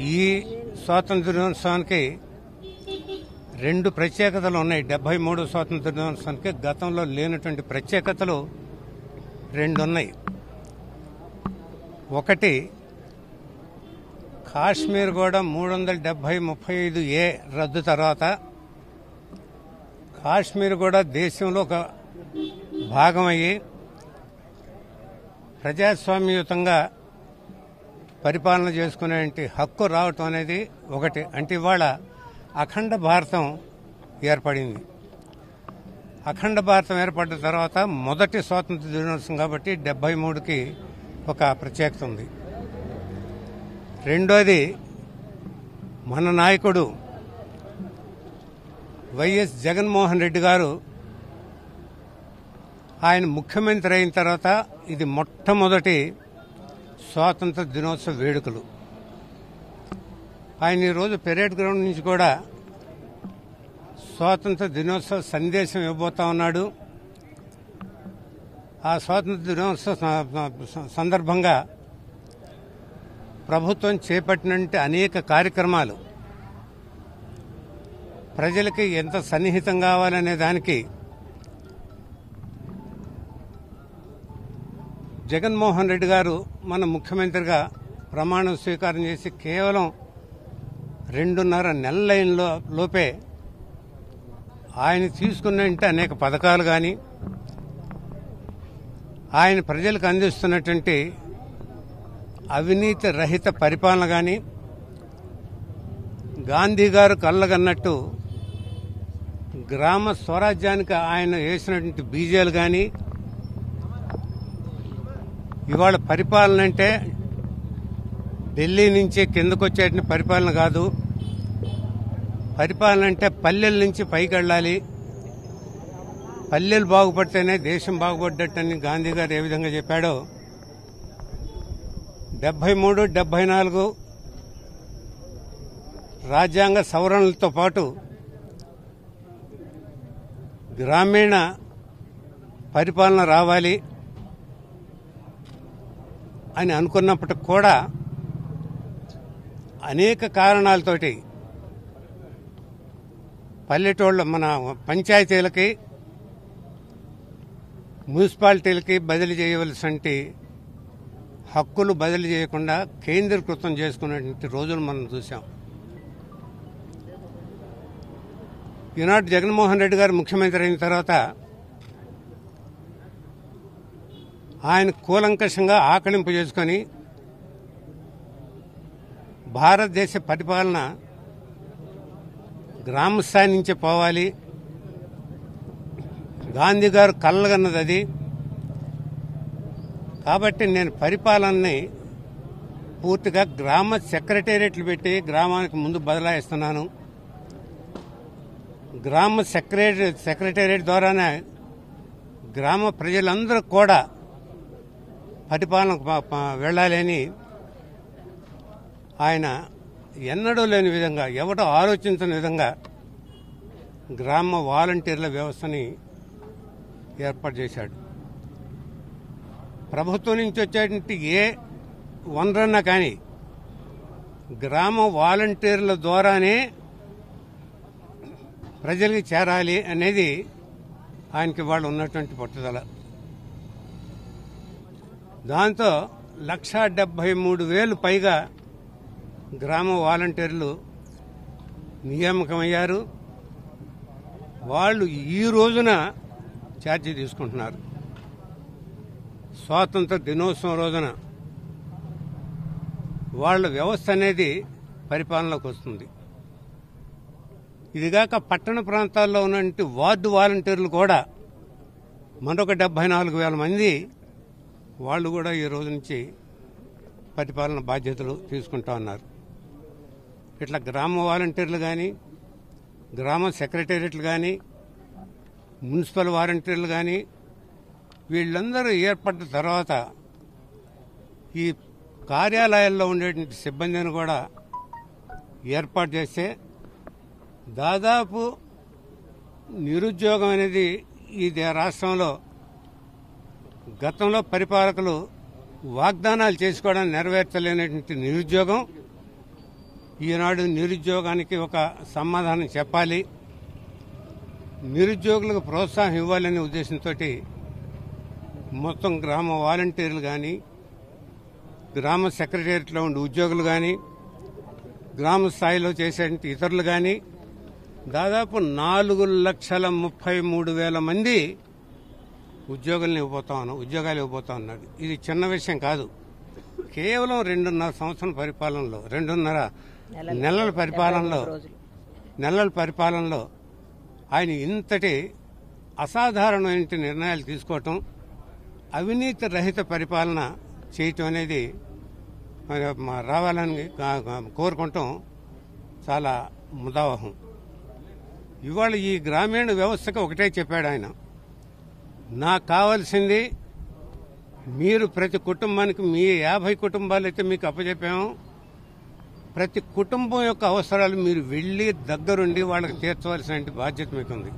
ఈ స్వాతంత్ర దినోత్సవానికి రెండు ప్రత్యేకతలు ఉన్నాయి డెబ్బై మూడు స్వాతంత్ర దినోత్సవానికి గతంలో లేనటువంటి ప్రత్యేకతలు రెండు ఉన్నాయి ఒకటి కాశ్మీర్ కూడా మూడు వందల డెబ్బై ముప్పై ఐదు ఏ రద్దు తర్వాత కాశ్మీర్ కూడా దేశంలో ఒక భాగమయ్యి ప్రజాస్వామ్యయుతంగా పరిపాలన చేసుకునే హక్కు రావటం అనేది ఒకటి అంటే ఇవాళ అఖండ భారతం ఏర్పడింది అఖండ భారతం ఏర్పడిన తర్వాత మొదటి స్వాతంత్ర దినోత్సవం కాబట్టి డెబ్బై మూడుకి ఒక ప్రత్యేకత ఉంది రెండోది మన నాయకుడు వైఎస్ జగన్మోహన్ రెడ్డి గారు ఆయన ముఖ్యమంత్రి అయిన తర్వాత ఇది మొట్టమొదటి స్వాతంత్ర దినోత్సవ వేడుకలు ఆయన ఈరోజు పెరేడ్ గ్రౌండ్ నుంచి కూడా స్వాతంత్ర దినోత్సవ సందేశం ఇవ్వబోతా ఉన్నాడు ఆ స్వాతంత్ర దినోత్సవ స- సందర్భంగా ప్రభుత్వం చేపట్టినటువంటి అనేక కార్యక్రమాలు ప్రజలకి ఎంత సన్నిహితం కావాలనే దానికి జగన్మోహన్ రెడ్డి గారు మన ముఖ్యమంత్రిగా ప్రమాణం స్వీకారం చేసి కేవలం రెండున్నర నెలల లైన్లో లోపే ఆయన తీసుకున్నట్టు అనేక పథకాలు కానీ ఆయన ప్రజలకు అందిస్తున్నటువంటి అవినీతి రహిత పరిపాలన కానీ గాంధీ గారు కళ్ళగన్నట్టు గ్రామ స్వరాజ్యానికి ఆయన వేసినటువంటి బీజాలు కానీ ఇవాళ పరిపాలన అంటే ఢిల్లీ నుంచి కిందకు వచ్చేటువంటి పరిపాలన కాదు పరిపాలన అంటే పల్లెల నుంచి పైకి వెళ్ళాలి పల్లెలు బాగుపడితేనే దేశం బాగుపడ్డట్టని గాంధీ గారు ఏ విధంగా చెప్పాడో డెబ్బై మూడు డెబ్బై నాలుగు రాజ్యాంగ సవరణలతో పాటు గ్రామీణ పరిపాలన రావాలి అని అనుకున్నప్పటికి కూడా అనేక కారణాలతోటి పల్లెటూళ్ళ మన పంచాయతీలకి మున్సిపాలిటీలకి బదిలీ చేయవలసిన హక్కులు బదిలీ చేయకుండా కేంద్రీకృతం చేసుకున్నటువంటి రోజులు మనం చూసాం ఈనాడు జగన్మోహన్ రెడ్డి గారు ముఖ్యమంత్రి అయిన తర్వాత ఆయన కూలంకషంగా ఆకలింపు చేసుకొని భారతదేశ పరిపాలన గ్రామ స్థాయి నుంచే పోవాలి గాంధీ గారు కళ్ళగన్నది అది కాబట్టి నేను పరిపాలనని పూర్తిగా గ్రామ సెక్రటేరియట్లు పెట్టి గ్రామానికి ముందు బదలాయిస్తున్నాను గ్రామ సెక్రటరీ సెక్రటేరియట్ ద్వారానే గ్రామ ప్రజలందరూ కూడా పరిపాలనకు ప- ప- వెళ్ళాలని ఆయన ఎన్నడూ లేని విధంగా ఎవడో ఆలోచించని విధంగా గ్రామ వాలంటీర్ల వ్యవస్థని ఏర్పాటు చేశాడు ప్రభుత్వం నుంచి వచ్చేటువంటి ఏ వనరన్నా కానీ గ్రామ వాలంటీర్ల ద్వారానే ప్రజలకి చేరాలి అనేది ఆయనకి వాళ్ళు ఉన్నటువంటి పట్టుదల దాంతో లక్షా డెబ్బై మూడు వేలు పైగా గ్రామ వాలంటీర్లు నియామకమయ్యారు వాళ్ళు ఈ రోజున ఛార్జీ తీసుకుంటున్నారు స్వాతంత్ర దినోత్సవం రోజున వాళ్ళ వ్యవస్థ అనేది పరిపాలనలోకి వస్తుంది ఇదిగాక పట్టణ ప్రాంతాల్లో ఉన్నటువంటి వార్డు వాలంటీర్లు కూడా మరొక డెబ్బై నాలుగు వేల మంది వాళ్ళు కూడా ఈ రోజు నుంచి పరిపాలన బాధ్యతలు తీసుకుంటా ఉన్నారు ఇట్లా గ్రామ వాలంటీర్లు కానీ గ్రామ సెక్రటేరియట్లు కానీ మున్సిపల్ వాలంటీర్లు కానీ వీళ్ళందరూ ఏర్పడ్డ తర్వాత ఈ కార్యాలయాల్లో ఉండేటువంటి సిబ్బందిని కూడా ఏర్పాటు చేస్తే దాదాపు నిరుద్యోగం అనేది ఈ దే- రాష్ట్రంలో గతంలో పరిపాలకులు వాగ్దానాలు చేసుకోవడానికి నెరవేర్చలేనటువంటి నిరుద్యోగం ఈనాడు నిరుద్యోగానికి ఒక సమాధానం చెప్పాలి నిరుద్యోగులకు ప్రోత్సాహం ఇవ్వాలనే ఉద్దేశంతో మొత్తం గ్రామ వాలంటీర్లు కానీ గ్రామ సెక్రటేరియట్లో ఉండే ఉద్యోగులు కానీ గ్రామ స్థాయిలో చేసే ఇతరులు కానీ దాదాపు నాలుగు లక్షల ముప్పై మూడు వేల మంది ఉద్యోగులను ఇవ్వబోతా ఉన్నాం ఉద్యోగాలు ఇవ్వబోతా ఉన్నాడు ఇది చిన్న విషయం కాదు కేవలం రెండున్నర సంవత్సరం పరిపాలనలో రెండున్నర నెలల పరిపాలనలో నెలల పరిపాలనలో ఆయన ఇంతటి అసాధారణమైన నిర్ణయాలు తీసుకోవటం అవినీతి రహిత పరిపాలన చేయటం అనేది మరి మా రావాలని కా- కా- కోరుకుంటాం చాలా ముదావహం ఇవాళ ఈ గ్రామీణ వ్యవస్థకు ఒకటే చెప్పాడు ఆయన నాకు కావాల్సింది మీరు ప్రతి కుటుంబానికి మీ యాభై కుటుంబాలు అయితే మీకు అప్పచెప్పాము ప్రతి కుటుంబం యొక్క అవసరాలు మీరు వెళ్ళి దగ్గరుండి వాళ్ళకి తీర్చవలసిన బాధ్యత మీకు ఉంది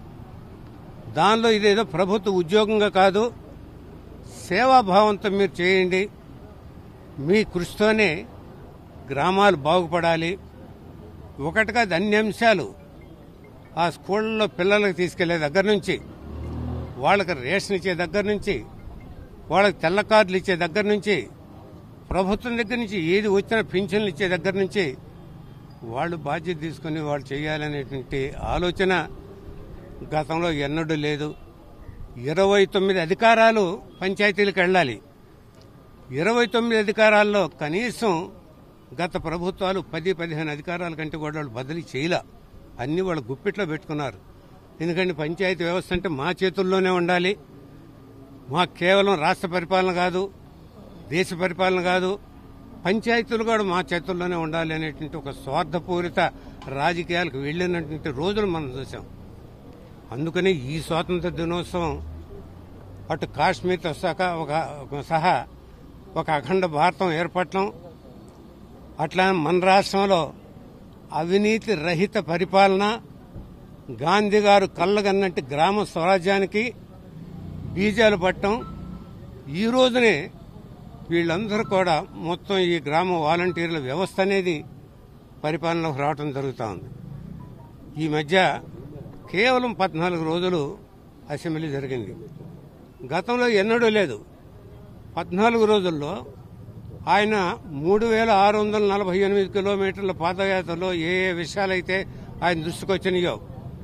దానిలో ఇదేదో ప్రభుత్వ ఉద్యోగంగా కాదు సేవాభావంతో మీరు చేయండి మీ కృషితోనే గ్రామాలు బాగుపడాలి ఒకటి కాదు అన్ని అంశాలు ఆ స్కూళ్ళలో పిల్లలకు తీసుకెళ్లే దగ్గర నుంచి వాళ్ళకి రేషన్ ఇచ్చే దగ్గర నుంచి వాళ్ళకి తెల్ల కార్డులు ఇచ్చే దగ్గర నుంచి ప్రభుత్వం దగ్గర నుంచి ఏది వచ్చినా పింఛన్లు ఇచ్చే దగ్గర నుంచి వాళ్ళు బాధ్యత తీసుకుని వాళ్ళు చేయాలనేటువంటి ఆలోచన గతంలో ఎన్నడూ లేదు ఇరవై తొమ్మిది అధికారాలు పంచాయతీలకు వెళ్ళాలి ఇరవై తొమ్మిది అధికారాల్లో కనీసం గత ప్రభుత్వాలు పది పదిహేను అధికారాల కంటే కూడా వాళ్ళు బదిలీ చేయలే అన్ని వాళ్ళు గుప్పిట్లో పెట్టుకున్నారు ఎందుకంటే పంచాయతీ వ్యవస్థ అంటే మా చేతుల్లోనే ఉండాలి మా కేవలం రాష్ట్ర పరిపాలన కాదు దేశ పరిపాలన కాదు పంచాయతీలు కూడా మా చేతుల్లోనే ఉండాలి అనేటువంటి ఒక స్వార్థపూరిత రాజకీయాలకు వెళ్ళినటువంటి రోజులు మనం చూసాం అందుకని ఈ స్వాతంత్ర దినోత్సవం అటు కాశ్మీర్తో సహా ఒక ఒక సహా ఒక అఖండ భారతం ఏర్పడటం అట్లా మన రాష్ట్రంలో అవినీతి రహిత పరిపాలన గాంధీ గారు కళ్ళగన్నట్టు గ్రామ స్వరాజ్యానికి బీజాలు పట్టడం ఈ రోజునే వీళ్ళందరూ కూడా మొత్తం ఈ గ్రామ వాలంటీర్ల వ్యవస్థ అనేది పరిపాలనలోకి రావడం జరుగుతూ ఉంది ఈ మధ్య కేవలం పద్నాలుగు రోజులు అసెంబ్లీ జరిగింది గతంలో ఎన్నడూ లేదు పద్నాలుగు రోజుల్లో ఆయన మూడు వేల ఆరు వందల నలభై ఎనిమిది కిలోమీటర్ల పాదయాత్రలో ఏ ఏ విషయాలైతే ఆయన దృష్టికి వచ్చినాయో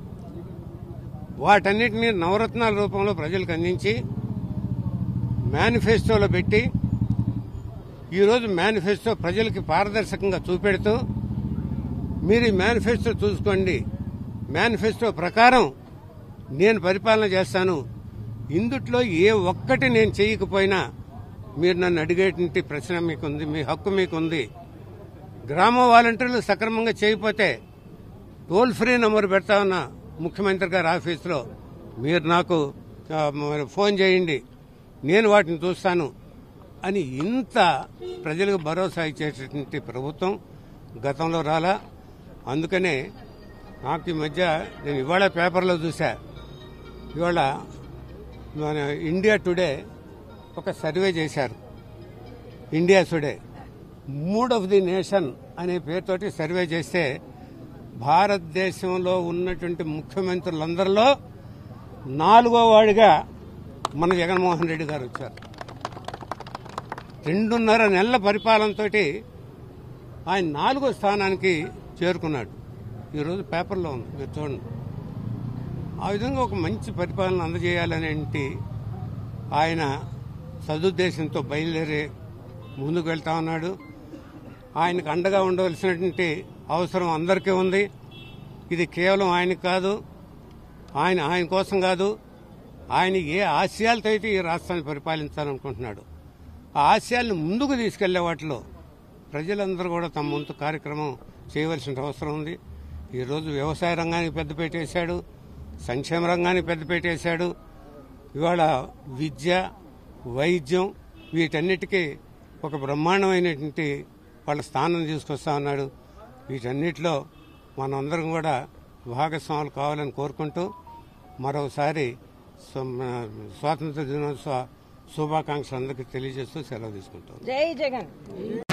వాటన్నిటిని నవరత్నాల రూపంలో ప్రజలకు అందించి మేనిఫెస్టోలో పెట్టి ఈరోజు మేనిఫెస్టో ప్రజలకి పారదర్శకంగా చూపెడుతూ మీరు ఈ మేనిఫెస్టో చూసుకోండి మేనిఫెస్టో ప్రకారం నేను పరిపాలన చేస్తాను ఇందుట్లో ఏ ఒక్కటి నేను చేయకపోయినా మీరు నన్ను అడిగేటువంటి ప్రశ్న మీకుంది మీ హక్కు మీకుంది గ్రామ వాలంటీర్లు సక్రమంగా చేయకపోతే టోల్ ఫ్రీ నంబర్ పెడతా ఉన్నా ముఖ్యమంత్రి గారి ఆఫీసులో మీరు నాకు ఆ, మరి ఫోన్ చేయండి నేను వాటిని చూస్తాను అని ఇంత ప్రజలకు భరోసా ఇచ్చేటటువంటి ప్రభుత్వం గతంలో రాలా అందుకనే నాకు ఈ మధ్య నేను ఇవాళ పేపర్లో చూసా ఇవాళ మన ఇండియా టుడే ఒక సర్వే చేశారు India Today mood of the nation అనే పేరుతోటి సర్వే చేస్తే భారతదేశంలో ఉన్నటువంటి ముఖ్యమంత్రులందరిలో నాలుగో వాడిగా మన జగన్మోహన్ రెడ్డి గారు వచ్చారు రెండున్నర నెలల పరిపాలనతో ఆయన నాలుగో స్థానానికి చేరుకున్నాడు ఈరోజు పేపర్లో ఉంది మీరు చూడండి ఆ విధంగా ఒక మంచి పరిపాలన అందజేయాలనేంటి ఆయన సదుద్దేశంతో బయలుదేరి ముందుకు వెళ్తా ఉన్నాడు ఆయనకు అండగా ఉండవలసినటువంటి అవసరం అందరికీ ఉంది ఇది కేవలం ఆయనకు కాదు ఆయన ఆయన కోసం కాదు ఆయన ఏ ఆశయాలతో అయితే ఈ రాష్ట్రాన్ని పరిపాలించాలనుకుంటున్నాడు ఆ ఆశయాలను ముందుకు తీసుకెళ్లే వాటిలో ప్రజలందరూ కూడా తమ వంతు కార్యక్రమం చేయవలసిన అవసరం ఉంది ఈరోజు వ్యవసాయ రంగానికి పెద్దపీట వేశాడు సంక్షేమ రంగానికి పెద్దపీట వేశాడు ఇవాళ విద్య వైద్యం వీటన్నిటికీ ఒక బ్రహ్మాండమైనటువంటి వాళ్ళ స్థానం తీసుకొస్తా ఉన్నాడు వీటన్నిటిలో మనందరం కూడా భాగస్వాములు కావాలని కోరుకుంటూ మరొకసారి స్వ- స్వాతంత్ర దినోత్సవ శుభాకాంక్షలు అందరికీ తెలియజేస్తూ సెలవు తీసుకుంటాం జై జగన్